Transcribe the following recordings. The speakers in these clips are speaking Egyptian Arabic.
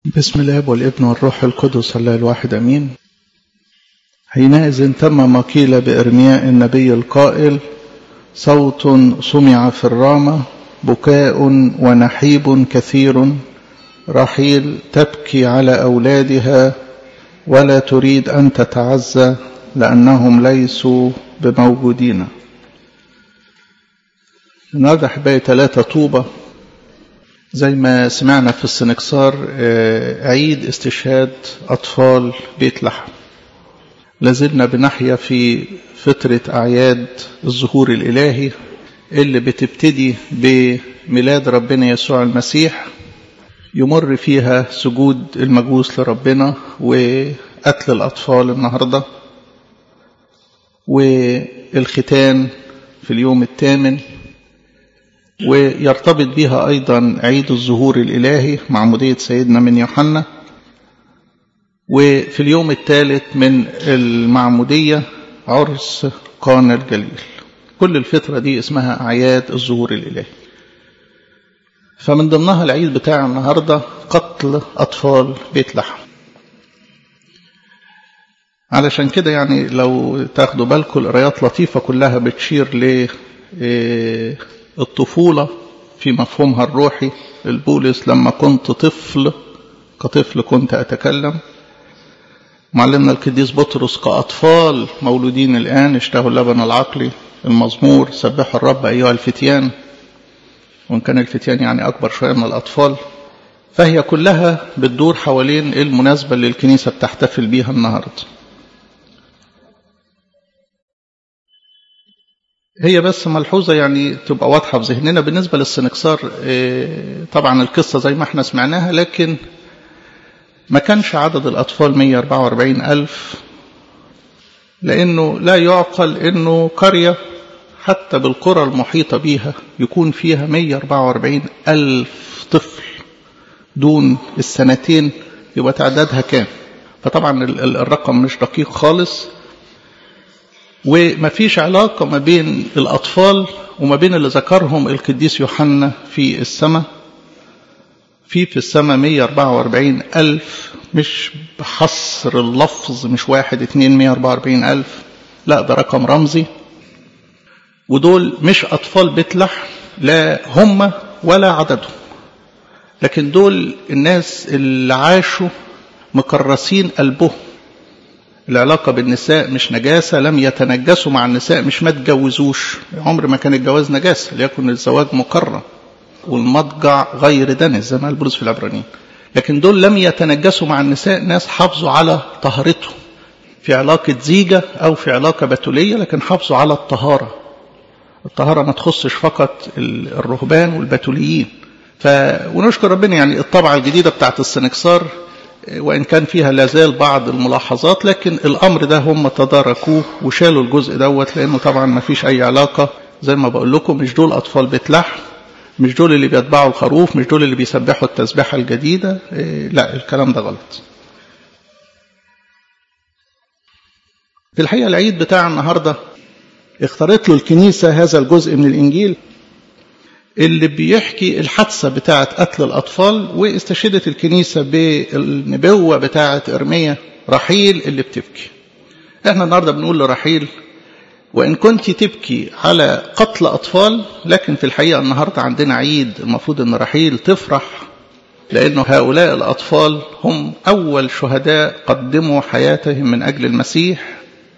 بسم الاب والابن والروح القدس الله الواحد امين حينئذ تم ما قيل بارمياء النبي القائل صوت سمع في الرامه بكاء ونحيب كثير رحيل تبكي على اولادها ولا تريد ان تتعزى لانهم ليسوا بموجودين النهارده احبائي ثلاثه طوبه زي ما سمعنا في السنكسار عيد استشهاد أطفال بيت لحم لازلنا بنحيا في فترة أعياد الظهور الإلهي اللي بتبتدي بميلاد ربنا يسوع المسيح يمر فيها سجود المجوس لربنا وقتل الأطفال النهاردة والختان في اليوم الثامن ويرتبط بها أيضا عيد الظهور الإلهي معمودية سيدنا من يوحنا وفي اليوم الثالث من المعمودية عرس قانا الجليل كل الفترة دي اسمها أعياد الظهور الإلهي فمن ضمنها العيد بتاع النهاردة قتل أطفال بيت لحم علشان كده يعني لو تاخدوا بالكم القرايات لطيفة كلها بتشير ل الطفولة في مفهومها الروحي البولس لما كنت طفل كطفل كنت أتكلم معلمنا القديس بطرس كأطفال مولودين الآن اشتهوا اللبن العقلي المزمور سبحوا الرب أيها الفتيان وإن كان الفتيان يعني أكبر شوية من الأطفال فهي كلها بتدور حوالين المناسبة اللي الكنيسة بتحتفل بيها النهارده هي بس ملحوظة يعني تبقى واضحة في ذهننا بالنسبة للسنكسار طبعا القصة زي ما احنا سمعناها لكن ما كانش عدد الأطفال 144 ألف لأنه لا يعقل أنه قرية حتى بالقرى المحيطة بيها يكون فيها 144 ألف طفل دون السنتين يبقى تعدادها كام فطبعا الرقم مش دقيق خالص وما فيش علاقة ما بين الأطفال وما بين اللي ذكرهم القديس يوحنا في السماء في في السماء 144 ألف مش بحصر اللفظ مش واحد اتنين 144 ألف لا ده رقم رمزي ودول مش أطفال بيت لحم لا هم ولا عددهم لكن دول الناس اللي عاشوا مكرسين قلبهم العلاقة بالنساء مش نجاسة لم يتنجسوا مع النساء مش ما تجوزوش عمر ما كان الجواز نجاسة ليكن الزواج مكرم والمضجع غير دنس زي ما قال بولس في العبرانيين لكن دول لم يتنجسوا مع النساء ناس حافظوا على طهارتهم في علاقة زيجة أو في علاقة بتولية لكن حافظوا على الطهارة الطهارة ما تخصش فقط الرهبان والبتوليين ف... ونشكر ربنا يعني الطبعة الجديدة بتاعت السنكسار وإن كان فيها لازال بعض الملاحظات لكن الأمر ده هم تداركوه وشالوا الجزء دوت لأنه طبعا ما فيش أي علاقة زي ما بقول لكم مش دول أطفال بيت لحم مش دول اللي بيتبعوا الخروف مش دول اللي بيسبحوا التسبيحة الجديدة لا الكلام ده غلط في الحقيقة العيد بتاع النهاردة اختارت له الكنيسة هذا الجزء من الإنجيل اللي بيحكي الحادثة بتاعة قتل الأطفال واستشهدت الكنيسة بالنبوة بتاعة إرمية رحيل اللي بتبكي احنا النهاردة بنقول لرحيل وإن كنت تبكي على قتل أطفال لكن في الحقيقة النهاردة عندنا عيد المفروض أن رحيل تفرح لأنه هؤلاء الأطفال هم أول شهداء قدموا حياتهم من أجل المسيح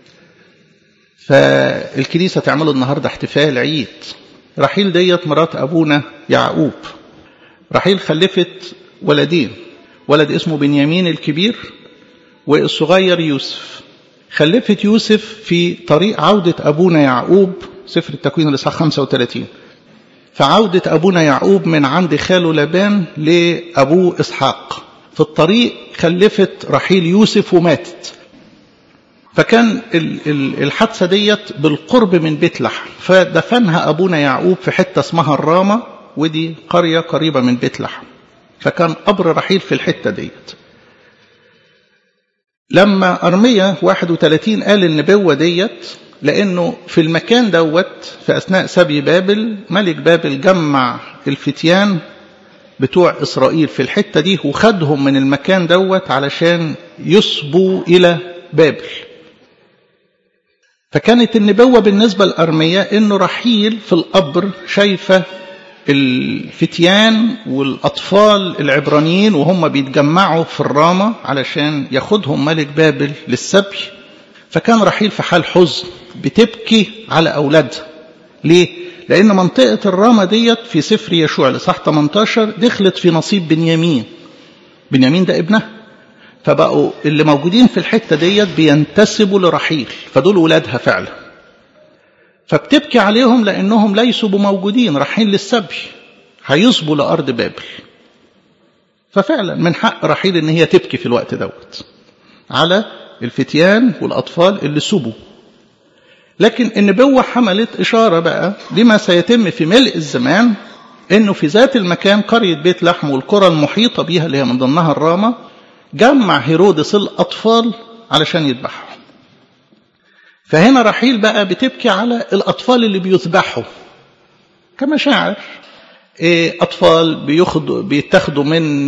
فالكنيسة تعملوا النهاردة احتفال عيد رحيل ديت مرات أبونا يعقوب رحيل خلفت ولدين ولد اسمه بنيامين الكبير والصغير يوسف خلفت يوسف في طريق عودة أبونا يعقوب سفر التكوين الإصحاح 35 فعودة أبونا يعقوب من عند خاله لبان لأبوه إسحاق في الطريق خلفت رحيل يوسف وماتت فكان الحادثة ديت بالقرب من بيت لحم فدفنها أبونا يعقوب في حتة اسمها الرامة ودي قرية قريبة من بيت لحم فكان قبر رحيل في الحتة ديت لما أرمية 31 قال النبوة ديت لأنه في المكان دوت في أثناء سبي بابل ملك بابل جمع الفتيان بتوع إسرائيل في الحتة دي وخدهم من المكان دوت علشان يسبوا إلى بابل فكانت النبوة بالنسبة لأرمية إنه رحيل في القبر شايفة الفتيان والأطفال العبرانيين وهم بيتجمعوا في الرامة علشان ياخدهم ملك بابل للسبي فكان رحيل في حال حزن بتبكي على أولادها ليه؟ لأن منطقة الرامة ديت في سفر يشوع لصح 18 دخلت في نصيب بنيامين بنيامين ده ابنها فبقوا اللي موجودين في الحتة ديت بينتسبوا لرحيل فدول ولادها فعلا فبتبكي عليهم لأنهم ليسوا بموجودين رايحين للسبي هيصبوا لأرض بابل ففعلا من حق رحيل إن هي تبكي في الوقت دوت على الفتيان والأطفال اللي سبوا لكن النبوة حملت إشارة بقى لما سيتم في ملء الزمان إنه في ذات المكان قرية بيت لحم والقرى المحيطة بيها اللي هي من ضمنها الرامة جمع هيرودس الأطفال علشان يذبحهم فهنا رحيل بقى بتبكي على الأطفال اللي بيذبحوا كمشاعر أطفال بياخدوا بيتاخدوا من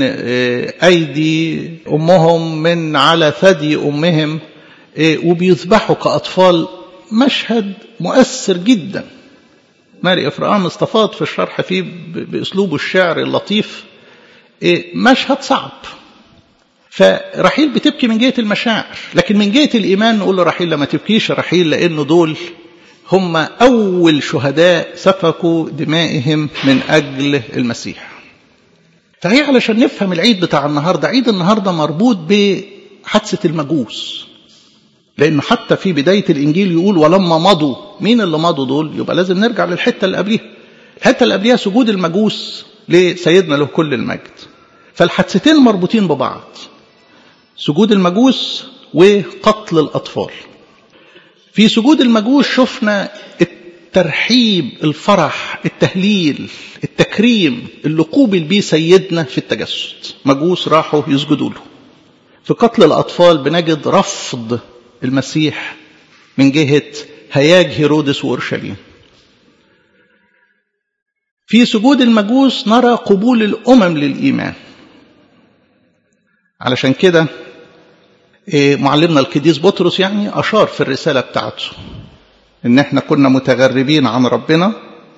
أيدي أمهم من على ثدي أمهم وبيذبحوا كأطفال مشهد مؤثر جدا ماري إفرام استفاض في الشرح فيه بأسلوبه الشعري اللطيف مشهد صعب فرحيل بتبكي من جهة المشاعر لكن من جهة الإيمان نقول له رحيل لما تبكيش رحيل لأنه دول هم أول شهداء سفكوا دمائهم من أجل المسيح فهي علشان نفهم العيد بتاع النهاردة عيد النهاردة مربوط بحادثة المجوس لأنه حتى في بداية الإنجيل يقول ولما مضوا مين اللي مضوا دول يبقى لازم نرجع للحتة اللي قبليها الحتة اللي قبليها سجود المجوس لسيدنا له كل المجد فالحادثتين مربوطين ببعض سجود المجوس وقتل الأطفال في سجود المجوس شفنا الترحيب الفرح التهليل التكريم اللي قوبل بيه سيدنا في التجسد مجوس راحوا يسجدوا له في قتل الأطفال بنجد رفض المسيح من جهة هياج هيرودس وأورشليم في سجود المجوس نرى قبول الأمم للإيمان علشان كده معلمنا القديس بطرس يعني أشار في الرسالة بتاعته إن إحنا كنا متغربين عن ربنا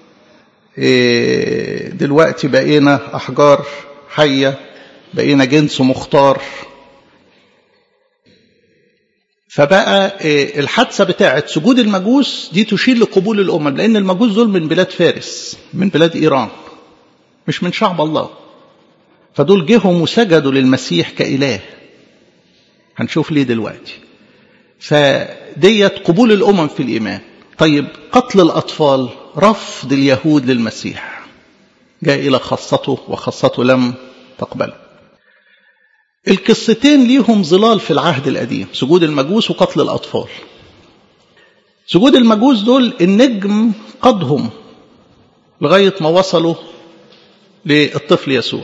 دلوقتي بقينا أحجار حية بقينا جنس مختار فبقى الحادثة بتاعة سجود المجوس دي تشير لقبول الأمم لأن المجوس دول من بلاد فارس من بلاد إيران مش من شعب الله فدول جيهم وسجدوا للمسيح كإله هنشوف ليه دلوقتي فديت قبول الأمم في الإيمان طيب قتل الأطفال رفض اليهود للمسيح جاء إلى خاصته وخاصته لم تقبله القصتين ليهم ظلال في العهد القديم سجود المجوس وقتل الأطفال سجود المجوس دول النجم قادهم لغاية ما وصلوا للطفل يسوع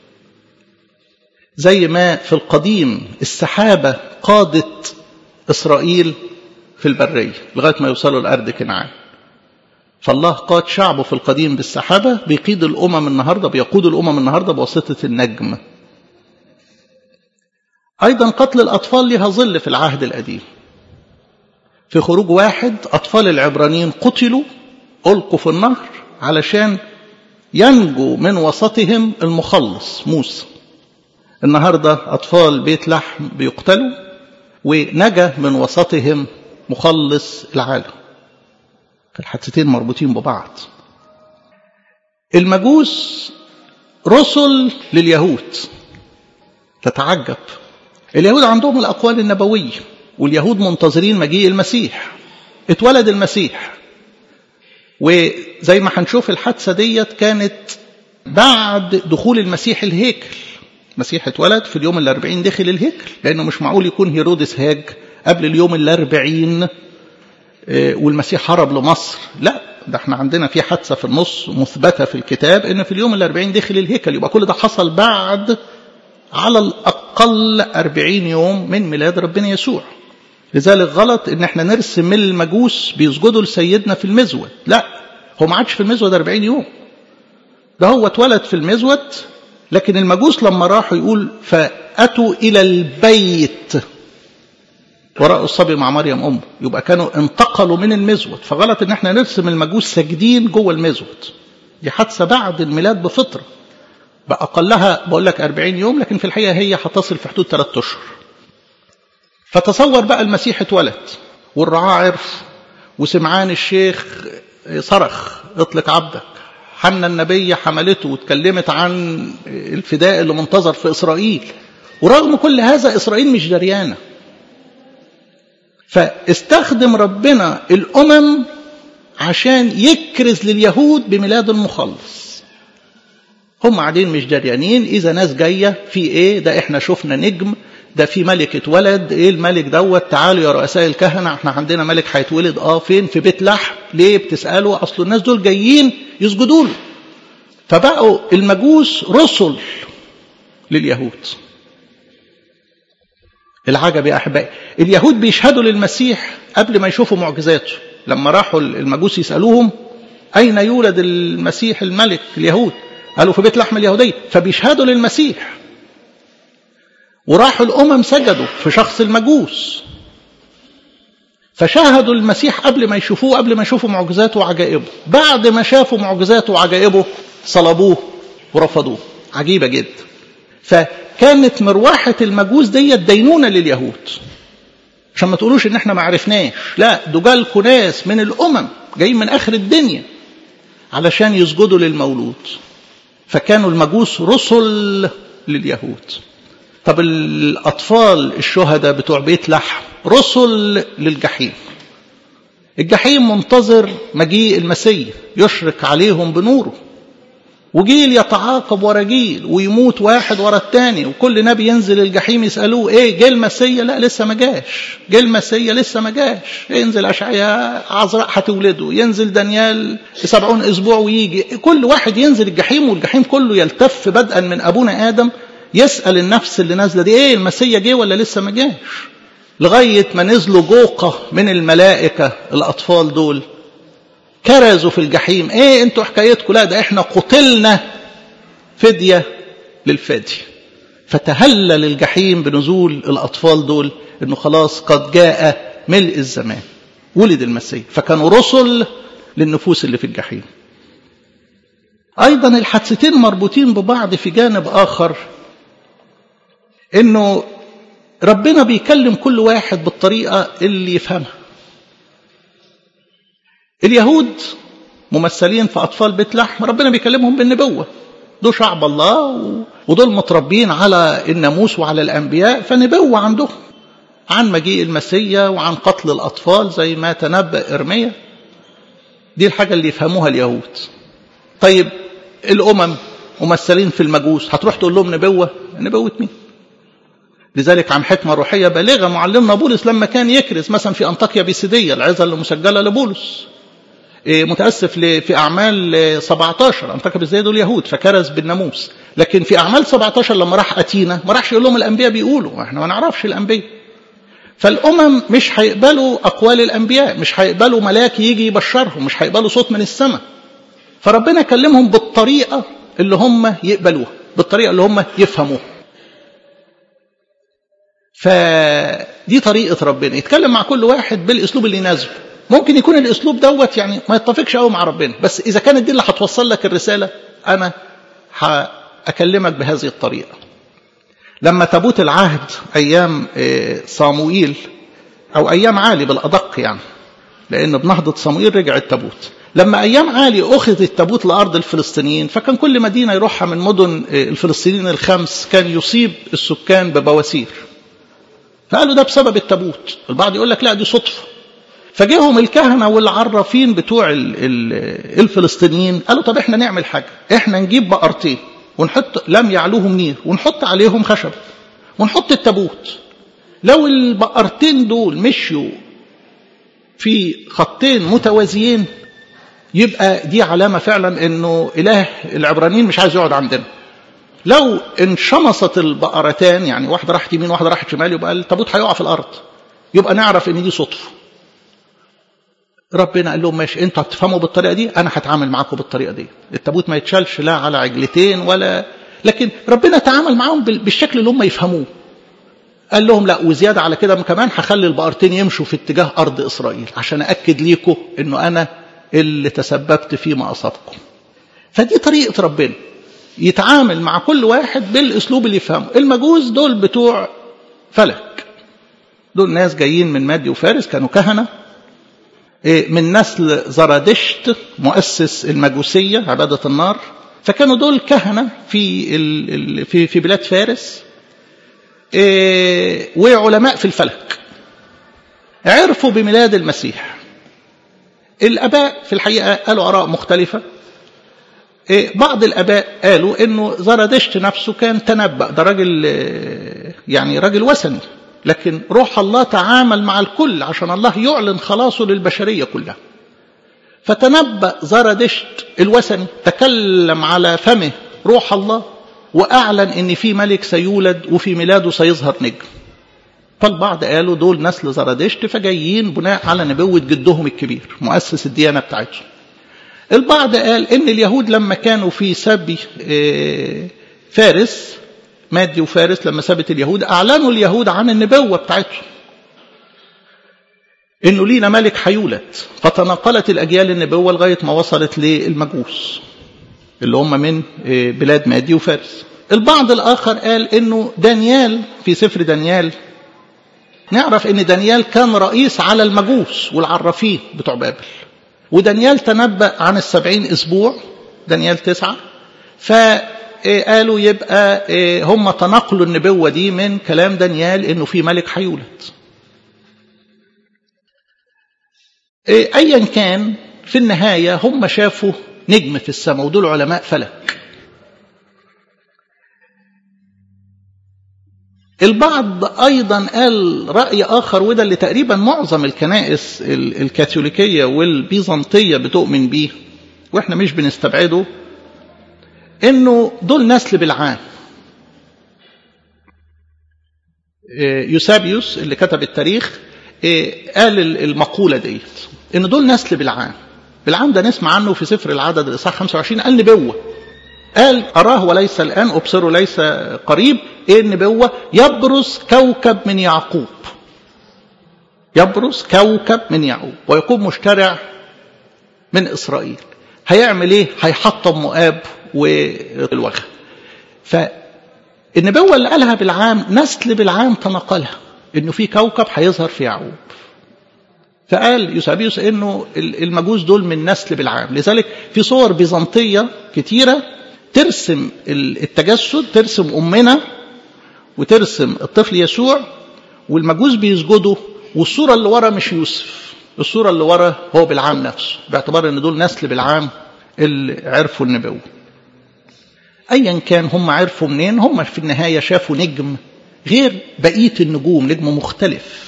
زي ما في القديم السحابة قادت إسرائيل في البرية لغاية ما يوصلوا لأرض كنعان فالله قاد شعبه في القديم بالسحابة بيقيد الأمم النهاردة بيقود الأمم النهاردة بواسطة النجم أيضا قتل الأطفال لها ظل في العهد القديم في خروج واحد أطفال العبرانيين قتلوا ألقوا في النهر علشان ينجو من وسطهم المخلص موسى النهاردة أطفال بيت لحم بيقتلوا ونجا من وسطهم مخلص العالم فالحادثتين مربوطين ببعض المجوس رسل لليهود تتعجب اليهود عندهم الأقوال النبوية واليهود منتظرين مجيء المسيح اتولد المسيح وزي ما هنشوف الحادثة ديت كانت بعد دخول المسيح الهيكل المسيح اتولد في اليوم الأربعين دخل الهيكل لأنه مش معقول يكون هيرودس هاج قبل اليوم الأربعين والمسيح هرب لمصر لا ده احنا عندنا في حادثة في النص مثبتة في الكتاب ان في اليوم الأربعين دخل الهيكل يبقى كل ده حصل بعد على الأقل أربعين يوم من ميلاد ربنا يسوع لذلك غلط ان احنا نرسم من المجوس بيسجدوا لسيدنا في المزود لا هو ما عادش في المزود 40 يوم ده هو اتولد في المزود لكن المجوس لما راحوا يقول فأتوا إلى البيت وراء الصبي مع مريم أمه يبقى كانوا انتقلوا من المزود فغلط ان احنا نرسم المجوس ساجدين جوه المزود دي حادثة بعد الميلاد بفترة بأقلها بقول لك 40 يوم لكن في الحقيقة هي هتصل في حدود 3 أشهر فتصور بقى المسيح اتولد والرعاة عرف وسمعان الشيخ صرخ اطلق عبدك حنا النبي حملته واتكلمت عن الفداء اللي منتظر في إسرائيل ورغم كل هذا إسرائيل مش دريانة فاستخدم ربنا الأمم عشان يكرز لليهود بميلاد المخلص هم قاعدين مش دريانين إذا ناس جاية في إيه ده إحنا شفنا نجم ده في ملك اتولد ايه الملك دوت تعالوا يا رؤساء الكهنه احنا عندنا ملك هيتولد اه فين في بيت لحم ليه بتسالوا اصل الناس دول جايين يسجدوا له فبقوا المجوس رسل لليهود العجب يا احبائي اليهود بيشهدوا للمسيح قبل ما يشوفوا معجزاته لما راحوا المجوس يسالوهم اين يولد المسيح الملك اليهود قالوا في بيت لحم اليهوديه فبيشهدوا للمسيح وراحوا الأمم سجدوا في شخص المجوس فشاهدوا المسيح قبل ما يشوفوه قبل ما يشوفوا معجزاته وعجائبه بعد ما شافوا معجزاته وعجائبه صلبوه ورفضوه عجيبة جدا فكانت مروحة المجوس دي دينونة لليهود عشان ما تقولوش ان احنا ما عرفناش لا دول جالكوا ناس من الامم جايين من اخر الدنيا علشان يسجدوا للمولود فكانوا المجوس رسل لليهود طب الأطفال الشهداء بتوع بيت لحم رسل للجحيم الجحيم منتظر مجيء المسيح يشرك عليهم بنوره وجيل يتعاقب ورا جيل ويموت واحد ورا التاني وكل نبي ينزل الجحيم يسألوه ايه جه المسيا لا لسه ما جاش جه المسيا لسه ما جاش ينزل أشعياء عذراء هتولده ينزل دانيال سبعون أسبوع ويجي كل واحد ينزل الجحيم والجحيم كله يلتف بدءا من أبونا آدم يسأل النفس اللي نازلة دي ايه المسيا جه ولا لسه ما جاش لغاية ما نزلوا جوقة من الملائكة الأطفال دول كرزوا في الجحيم ايه انتوا حكايتكم لا ده احنا قتلنا فدية للفدي فتهلل الجحيم بنزول الأطفال دول انه خلاص قد جاء ملء الزمان ولد المسيح فكانوا رسل للنفوس اللي في الجحيم أيضا الحادثتين مربوطين ببعض في جانب آخر انه ربنا بيكلم كل واحد بالطريقة اللي يفهمها اليهود ممثلين في أطفال بيت لحم ربنا بيكلمهم بالنبوة دول شعب الله ودول متربين على الناموس وعلى الأنبياء فنبوة عندهم عن مجيء المسيا وعن قتل الأطفال زي ما تنبأ إرميا دي الحاجة اللي يفهموها اليهود طيب الأمم ممثلين في المجوس هتروح تقول لهم نبوة نبوة مين لذلك عن حكمة روحية بالغة معلمنا بولس لما كان يكرز مثلا في أنطاكيا بيسيدية العظة اللي مسجلة لبولس متأسف في أعمال 17 أنطاكيا بيسيدية دول يهود فكرز بالناموس لكن في أعمال 17 لما راح أتينا ما راحش يقول لهم الأنبياء بيقولوا احنا ما نعرفش الأنبياء فالأمم مش هيقبلوا أقوال الأنبياء مش هيقبلوا ملاك يجي يبشرهم مش هيقبلوا صوت من السماء فربنا كلمهم بالطريقة اللي هم يقبلوها بالطريقة اللي هم يفهموها فدي طريقة ربنا يتكلم مع كل واحد بالاسلوب اللي يناسبه ممكن يكون الاسلوب دوت يعني ما يتفقش قوي مع ربنا بس اذا كانت دي اللي هتوصل لك الرسالة انا هاكلمك بهذه الطريقة لما تابوت العهد ايام صاموئيل او ايام عالي بالادق يعني لان بنهضة صاموئيل رجع التابوت لما ايام عالي اخذ التابوت لارض الفلسطينيين فكان كل مدينة يروحها من مدن الفلسطينيين الخمس كان يصيب السكان ببواسير فقالوا ده بسبب التابوت البعض يقول لك لا دي صدفة فجيهم الكهنة والعرافين بتوع الفلسطينيين قالوا طب احنا نعمل حاجة احنا نجيب بقرتين ونحط لم يعلوهم نير ونحط عليهم خشب ونحط التابوت لو البقرتين دول مشوا في خطين متوازيين يبقى دي علامة فعلا انه اله العبرانيين مش عايز يقعد عندنا لو انشمصت البقرتان يعني واحدة راحت يمين واحدة راحت شمال يبقى التابوت هيقع في الأرض يبقى نعرف إن دي صدفة ربنا قال لهم ماشي انتوا هتفهموا بالطريقة دي أنا هتعامل معاكم بالطريقة دي التابوت ما يتشالش لا على عجلتين ولا لكن ربنا تعامل معاهم بالشكل اللي هم يفهموه قال لهم لا وزيادة على كده كمان هخلي البقرتين يمشوا في اتجاه أرض إسرائيل عشان أكد ليكم أنه أنا اللي تسببت فيما أصابكم فدي طريقة ربنا يتعامل مع كل واحد بالأسلوب اللي يفهمه المجوس دول بتوع فلك دول ناس جايين من مادي وفارس كانوا كهنة من نسل زرادشت مؤسس المجوسية عبادة النار فكانوا دول كهنة في في في بلاد فارس وعلماء في الفلك عرفوا بميلاد المسيح الآباء في الحقيقة قالوا آراء مختلفة بعض الآباء قالوا إنه زرادشت نفسه كان تنبأ ده راجل يعني راجل وثني لكن روح الله تعامل مع الكل عشان الله يعلن خلاصه للبشرية كلها فتنبأ زرادشت الوثني تكلم على فمه روح الله وأعلن إن في ملك سيولد وفي ميلاده سيظهر نجم فالبعض قالوا دول نسل زرادشت فجايين بناء على نبوة جدهم الكبير مؤسس الديانة بتاعتهم البعض قال إن اليهود لما كانوا في سبي فارس مادي وفارس لما سابت اليهود أعلنوا اليهود عن النبوة بتاعتهم إنه لينا ملك هيولد فتنقلت الأجيال النبوة لغاية ما وصلت للمجوس اللي هم من بلاد مادي وفارس البعض الآخر قال إنه دانيال في سفر دانيال نعرف إن دانيال كان رئيس على المجوس والعرافين بتوع بابل ودانيال تنبأ عن السبعين أسبوع دانيال تسعة فقالوا يبقى هم تنقلوا النبوة دي من كلام دانيال إنه في ملك هيولد أيا كان في النهاية هم شافوا نجم في السماء ودول علماء فلك البعض أيضا قال رأي آخر وده اللي تقريبا معظم الكنائس الكاثوليكية والبيزنطية بتؤمن بيه وإحنا مش بنستبعده إنه دول نسل بالعام يوسابيوس اللي كتب التاريخ قال المقولة ديت إن دول نسل بالعام بالعام ده نسمع عنه في سفر العدد الإصحاح 25 قال نبوة قال أراه وليس الآن أبصره ليس قريب إيه النبوة يبرز كوكب من يعقوب يبرز كوكب من يعقوب ويقوم مشترع من إسرائيل هيعمل إيه هيحطم مؤاب والوغى فالنبوة اللي قالها بالعام نسل بالعام تنقلها إنه في كوكب هيظهر في يعقوب فقال يوسابيوس انه المجوس دول من نسل بالعام لذلك في صور بيزنطيه كتيره ترسم التجسد ترسم امنا وترسم الطفل يسوع والمجوس بيسجدوا والصوره اللي ورا مش يوسف الصوره اللي ورا هو بالعام نفسه باعتبار ان دول نسل بالعام اللي عرفوا النبوه ايا كان هم عرفوا منين هم في النهايه شافوا نجم غير بقيه النجوم نجم مختلف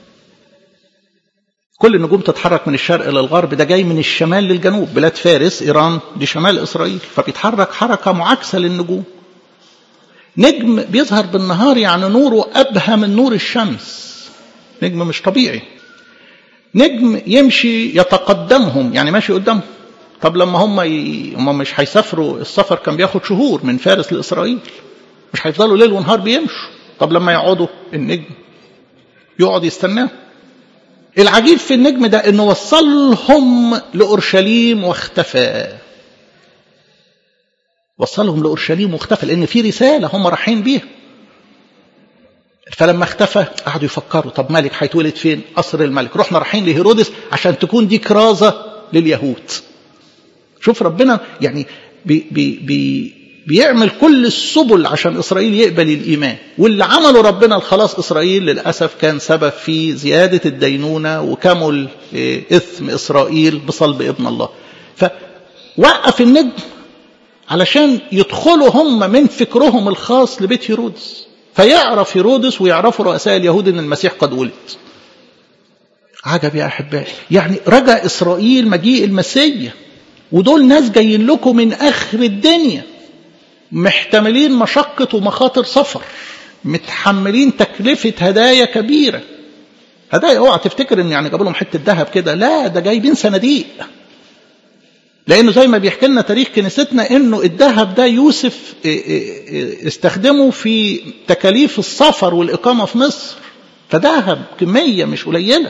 كل النجوم تتحرك من الشرق للغرب ده جاي من الشمال للجنوب بلاد فارس إيران دي شمال إسرائيل فبيتحرك حركة معاكسة للنجوم نجم بيظهر بالنهار يعني نوره أبهى من نور الشمس نجم مش طبيعي نجم يمشي يتقدمهم يعني ماشي قدامهم طب لما هم ي... هم مش هيسافروا السفر كان بياخد شهور من فارس لإسرائيل مش هيفضلوا ليل ونهار بيمشوا طب لما يقعدوا النجم يقعد يستناه العجيب في النجم ده انه وصلهم لاورشليم واختفى وصلهم لاورشليم واختفى لان في رساله هم رايحين بيها فلما اختفى قعدوا يفكروا طب ملك هيتولد فين قصر الملك رحنا رايحين لهيرودس عشان تكون دي كرازه لليهود شوف ربنا يعني بي بي بي بيعمل كل السبل عشان إسرائيل يقبل الإيمان واللي عمله ربنا الخلاص إسرائيل للأسف كان سبب في زيادة الدينونة وكمل إثم إسرائيل بصلب ابن الله فوقف النجم علشان يدخلوا هم من فكرهم الخاص لبيت هيرودس فيعرف هيرودس ويعرفوا رؤساء اليهود ان المسيح قد ولد عجب يا احبائي يعني رجع اسرائيل مجيء المسيح ودول ناس جايين لكم من اخر الدنيا محتملين مشقة ومخاطر سفر متحملين تكلفة هدايا كبيرة هدايا اوعى تفتكر ان يعني جابوا لهم حتة ذهب كده لا ده جايبين صناديق لأنه زي ما بيحكي لنا تاريخ كنيستنا إنه الذهب ده يوسف استخدمه في تكاليف السفر والإقامة في مصر فذهب كمية مش قليلة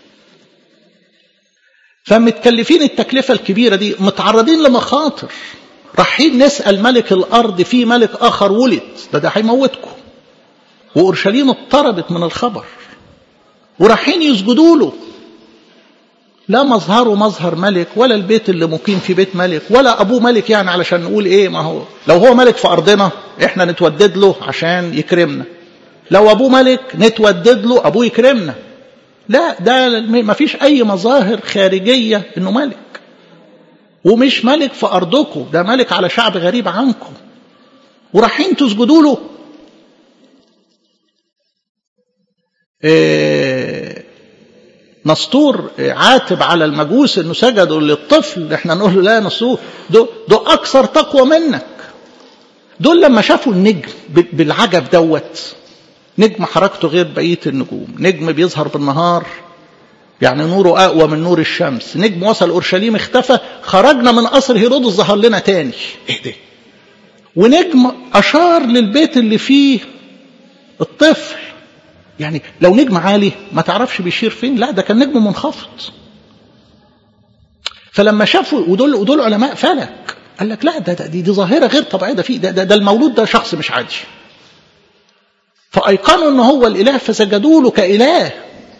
فمتكلفين التكلفة الكبيرة دي متعرضين لمخاطر رايحين نسأل ملك الأرض في ملك آخر ولد ده ده هيموتكم وأورشليم اضطربت من الخبر ورايحين يسجدوا له لا مظهره مظهر ملك ولا البيت اللي مقيم في بيت ملك ولا أبوه ملك يعني علشان نقول إيه ما هو لو هو ملك في أرضنا إحنا نتودد له عشان يكرمنا لو أبوه ملك نتودد له أبوه يكرمنا لا ده ما فيش أي مظاهر خارجية إنه ملك ومش ملك في أرضكم ده ملك على شعب غريب عنكم ورايحين تسجدوا له إيه نسطور عاتب على المجوس انه سجدوا للطفل احنا نقول له لا يا نسطور دول, دول اكثر تقوى منك دول لما شافوا النجم بالعجب دوت نجم حركته غير بقيه النجوم نجم بيظهر بالنهار يعني نوره اقوى من نور الشمس نجم وصل اورشليم اختفى خرجنا من قصر هيرودس ظهر لنا تاني ايه ده ونجم اشار للبيت اللي فيه الطفل يعني لو نجم عالي ما تعرفش بيشير فين لا ده كان نجم منخفض فلما شافوا ودول ودول علماء فلك قال لك لا ده, ده دي, دي ظاهره غير طبيعيه ده في ده, ده, ده المولود ده شخص مش عادي فايقنوا ان هو الاله فسجدوا له كاله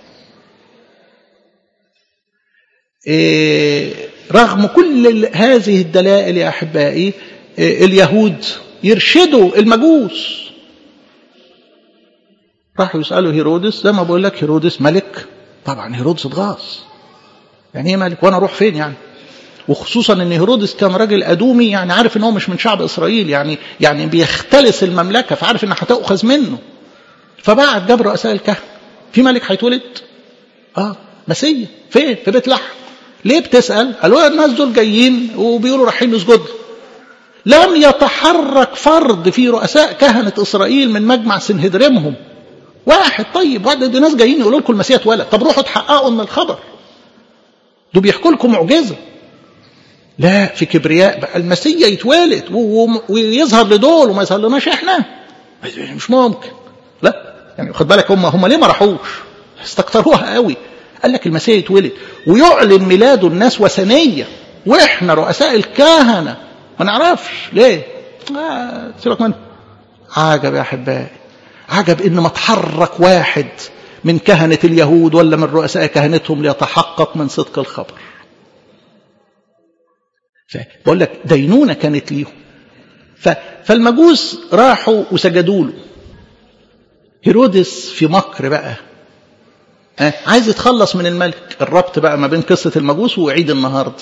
إيه رغم كل هذه الدلائل يا احبائي إيه اليهود يرشدوا المجوس راحوا يسألوا هيرودس زي ما بقول لك هيرودس ملك طبعا هيرودس اتغاظ يعني ايه ملك وانا اروح فين يعني وخصوصا ان هيرودس كان راجل ادومي يعني عارف ان هو مش من شعب اسرائيل يعني يعني بيختلس المملكه فعارف انها هتؤخذ منه فبعت جاب رؤساء الكهنه في ملك هيتولد اه مسيا فين في بيت لحم ليه بتسال قالوا الناس دول جايين وبيقولوا رايحين نسجد لم يتحرك فرد في رؤساء كهنه اسرائيل من مجمع سنهدريمهم واحد طيب واحد دي ناس جايين يقولوا لكم المسيح اتولد طب روحوا تحققوا من الخبر دول بيحكوا لكم معجزه لا في كبرياء بقى المسيح يتولد ويظهر لدول وما يظهر لناش احنا مش ممكن لا يعني خد بالك هم هم ليه ما راحوش استكتروها قوي قال لك المسيح يتولد ويعلن ميلاده الناس وثنيه واحنا رؤساء الكهنه ما نعرفش ليه آه سيبك منه عجب يا احبائي عجب ان ما تحرك واحد من كهنة اليهود ولا من رؤساء كهنتهم ليتحقق من صدق الخبر بقول لك دينونة كانت ليهم فالمجوس راحوا وسجدوا له هيرودس في مكر بقى عايز يتخلص من الملك الربط بقى ما بين قصة المجوس وعيد النهاردة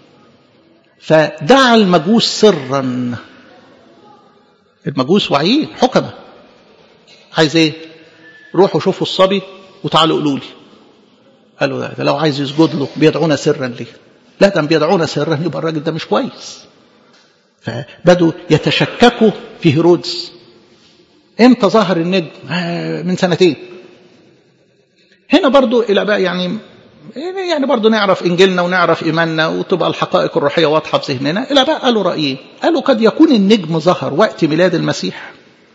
فدعا المجوس سرا المجوس واعيين حكمه عايز ايه روحوا شوفوا الصبي وتعالوا قولوا لي قالوا ده, ده لو عايز يسجد له بيدعونا سرا ليه لا ده بيدعونا سرا يبقى الراجل ده مش كويس فبدوا يتشككوا في هيرودس امتى ظهر النجم آه من سنتين هنا برضو الى بقى يعني يعني برضو نعرف انجيلنا ونعرف ايماننا وتبقى الحقائق الروحيه واضحه في ذهننا الى بقى قالوا رايين قالوا قد يكون النجم ظهر وقت ميلاد المسيح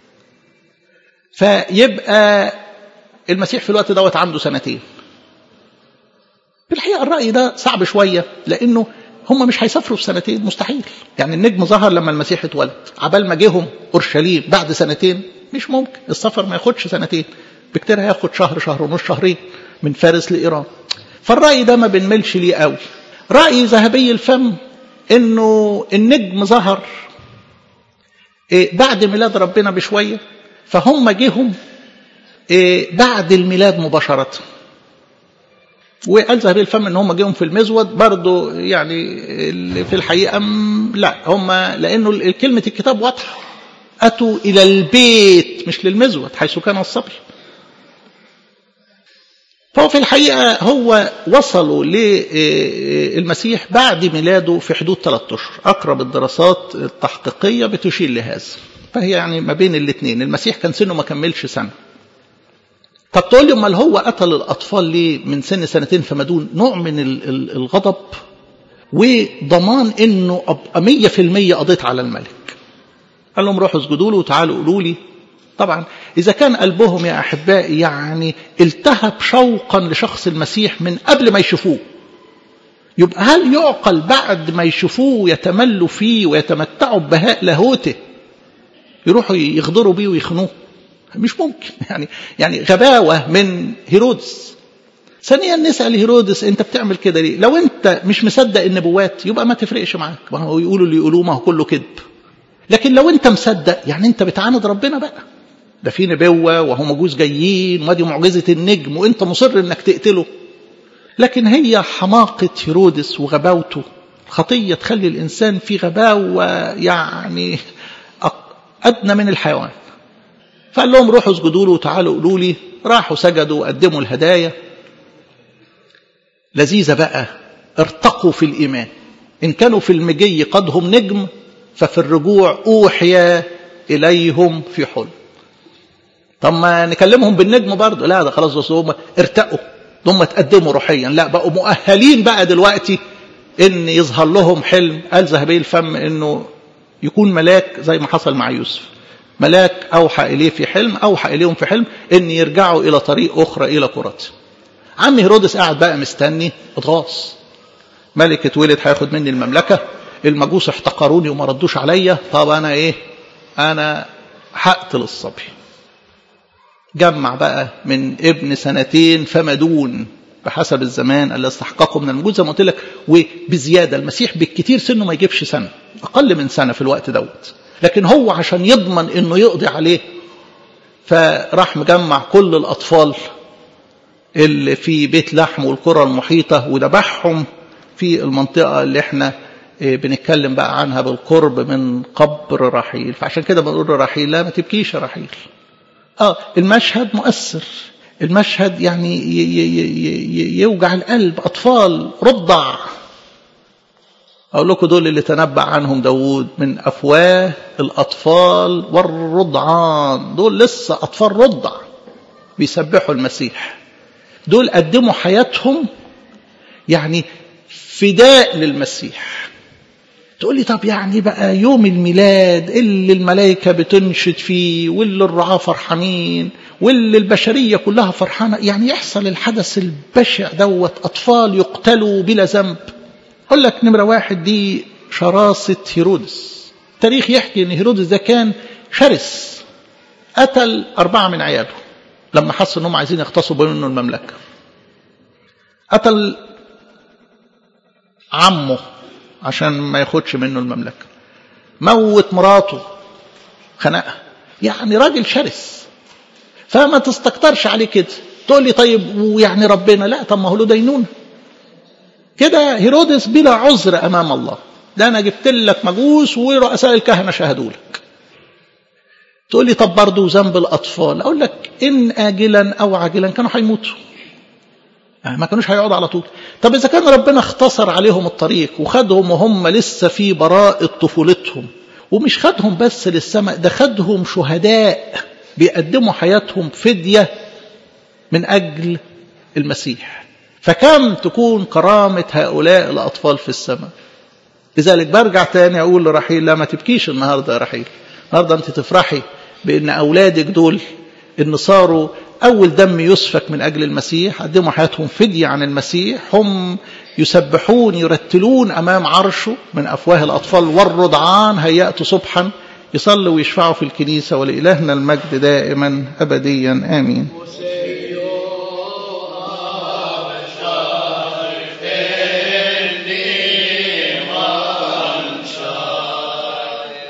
فيبقى المسيح في الوقت دوت عنده سنتين في الحقيقة الرأي ده صعب شوية لأنه هم مش هيسافروا في سنتين مستحيل يعني النجم ظهر لما المسيح اتولد عبال ما جيهم أورشليم بعد سنتين مش ممكن السفر ما ياخدش سنتين بكتير هياخد شهر شهر ونص شهرين من فارس لإيران فالرأي ده ما بنملش ليه قوي رأي ذهبي الفم انه النجم ظهر بعد ميلاد ربنا بشويه فهم جيهم بعد الميلاد مباشرة وقال ذهبي الفم ان هم جيهم في المزود برضو يعني في الحقيقة لا هم لانه كلمة الكتاب واضحة اتوا الى البيت مش للمزود حيث كان الصبي فهو في الحقيقة هو وصلوا للمسيح بعد ميلاده في حدود ثلاثة أشهر أقرب الدراسات التحقيقية بتشير لهذا فهي يعني ما بين الاثنين المسيح كان سنه ما كملش سنة طب تقول لي امال هو قتل الاطفال ليه من سن سنتين فما دون نوع من الغضب وضمان انه ابقى مية في المية قضيت على الملك قال لهم روحوا اسجدوا له وتعالوا قولوا لي طبعا اذا كان قلبهم يا احبائي يعني التهب شوقا لشخص المسيح من قبل ما يشوفوه يبقى هل يعقل بعد ما يشوفوه يتملوا فيه ويتمتعوا ببهاء لاهوته يروحوا يغدروا بيه ويخنوه مش ممكن يعني يعني غباوه من هيرودس ثانيا نسال هيرودس انت بتعمل كده ليه لو انت مش مصدق النبوات يبقى ما تفرقش معاك ما هو يقولوا اللي يقولوه ما هو كله كذب لكن لو انت مصدق يعني انت بتعاند ربنا بقى ده في نبوه وهو مجوز جايين وادي معجزه النجم وانت مصر انك تقتله لكن هي حماقه هيرودس وغباوته خطيه تخلي الانسان في غباوه يعني ادنى من الحيوان فقال لهم روحوا اسجدوا له وتعالوا قولوا لي راحوا سجدوا وقدموا الهدايا لذيذة بقى ارتقوا في الإيمان إن كانوا في المجي قد هم نجم ففي الرجوع أوحي إليهم في حلم طب ما نكلمهم بالنجم برضه لا ده خلاص بس هم ارتقوا هم تقدموا روحيا لا بقوا مؤهلين بقى دلوقتي ان يظهر لهم حلم قال ذهبي الفم انه يكون ملاك زي ما حصل مع يوسف ملاك اوحى اليه في حلم اوحى اليهم في حلم ان يرجعوا الى طريق اخرى الى كرات عم هيرودس قاعد بقى مستني اتغاص ملك اتولد هياخد مني المملكه المجوس احتقروني وما ردوش عليا طب انا ايه انا هقتل الصبي جمع بقى من ابن سنتين فما دون بحسب الزمان اللي استحققه من الموجود زي ما قلت لك وبزياده المسيح بالكثير سنه ما يجيبش سنه اقل من سنه في الوقت دوت لكن هو عشان يضمن انه يقضي عليه فراح مجمع كل الاطفال اللي في بيت لحم والقرى المحيطه وذبحهم في المنطقه اللي احنا بنتكلم بقى عنها بالقرب من قبر رحيل فعشان كده بنقول رحيل لا ما تبكيش يا رحيل اه المشهد مؤثر المشهد يعني يوجع القلب أطفال رضع أقول لكم دول اللي تنبأ عنهم داود من أفواه الأطفال والرضعان دول لسه أطفال رضع بيسبحوا المسيح دول قدموا حياتهم يعني فداء للمسيح تقول لي طب يعني بقى يوم الميلاد اللي الملائكة بتنشد فيه واللي الرعاة فرحانين واللي البشرية كلها فرحانة يعني يحصل الحدث البشع دوت أطفال يقتلوا بلا ذنب أقول لك نمرة واحد دي شراسة هيرودس التاريخ يحكي أن هيرودس ده كان شرس قتل أربعة من عياله لما حس أنهم عايزين يغتصبوا منه المملكة قتل عمه عشان ما ياخدش منه المملكة موت مراته خنقها يعني راجل شرس فما تستكترش عليه كده تقول لي طيب ويعني ربنا لا طب ما هو له دينونه كده هيرودس بلا عذر امام الله ده انا جبت لك مجوس ورؤساء الكهنه شهدوا لك تقول لي طب برضه ذنب الاطفال اقول لك ان اجلا او عاجلا كانوا هيموتوا ما كانوش هيقعدوا على طول طب اذا كان ربنا اختصر عليهم الطريق وخدهم وهم لسه في براءة طفولتهم ومش خدهم بس للسماء ده خدهم شهداء بيقدموا حياتهم فدية من أجل المسيح فكم تكون كرامة هؤلاء الأطفال في السماء لذلك برجع تاني أقول لرحيل لا ما تبكيش النهاردة يا رحيل النهاردة أنت تفرحي بأن أولادك دول إن صاروا أول دم يسفك من أجل المسيح قدموا حياتهم فدية عن المسيح هم يسبحون يرتلون أمام عرشه من أفواه الأطفال والرضعان هيأتوا صبحا يصلوا ويشفعوا في الكنيسة ولإلهنا المجد دائما أبديا آمين